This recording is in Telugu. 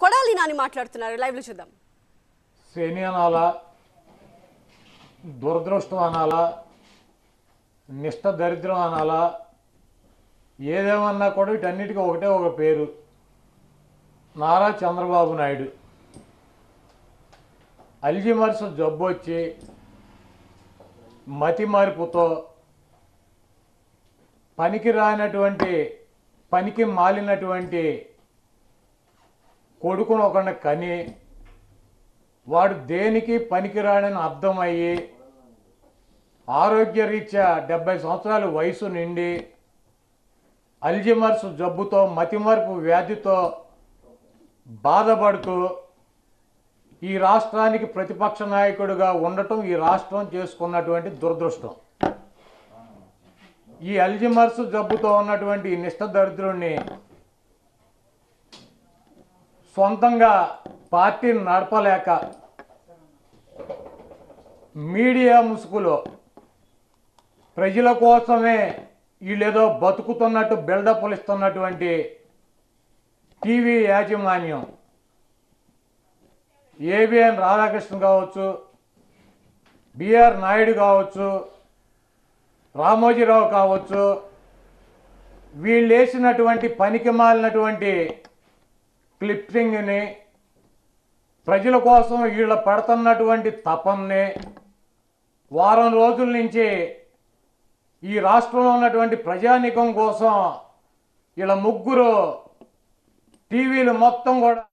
కొడాలి నాని మాట్లాడుతున్నారు లైవ్ లో చూద్దాం శని అనాలా దురదృష్టం అనాలా నిష్ట దరిద్రం అనాలా ఏదేమన్నా కూడా వీటన్నిటికీ ఒకటే ఒక పేరు నారా చంద్రబాబు నాయుడు అల్జిమర్స్ జబ్బు వచ్చి మతి మార్పుతో పనికి రానటువంటి పనికి మాలినటువంటి కొడుకును ఒకరిని కని వాడు దేనికి పనికిరాడని అర్థమయ్యి ఆరోగ్యరీత్యా డెబ్బై సంవత్సరాల వయసు నిండి అల్జిమర్స్ జబ్బుతో మతిమరుపు వ్యాధితో బాధపడుతూ ఈ రాష్ట్రానికి ప్రతిపక్ష నాయకుడిగా ఉండటం ఈ రాష్ట్రం చేసుకున్నటువంటి దురదృష్టం ఈ అల్జిమర్స్ జబ్బుతో ఉన్నటువంటి ఈ నిష్ఠ దరిద్రుణ్ణి సొంతంగా పార్టీని నడపలేక మీడియా ముసుగులో ప్రజల కోసమే వీళ్ళేదో బతుకుతున్నట్టు బిల్డప్లు ఇస్తున్నటువంటి టీవీ యాజమాన్యం ఏబిఎన్ రాధాకృష్ణ కావచ్చు బిఆర్ నాయుడు కావచ్చు రామోజీరావు కావచ్చు వీళ్ళు వేసినటువంటి పనికి మాలినటువంటి క్లిప్పింగ్ని ప్రజల కోసం వీళ్ళ పెడుతున్నటువంటి తపంని వారం రోజుల నుంచి ఈ రాష్ట్రంలో ఉన్నటువంటి ప్రజానికం కోసం వీళ్ళ ముగ్గురు టీవీలు మొత్తం కూడా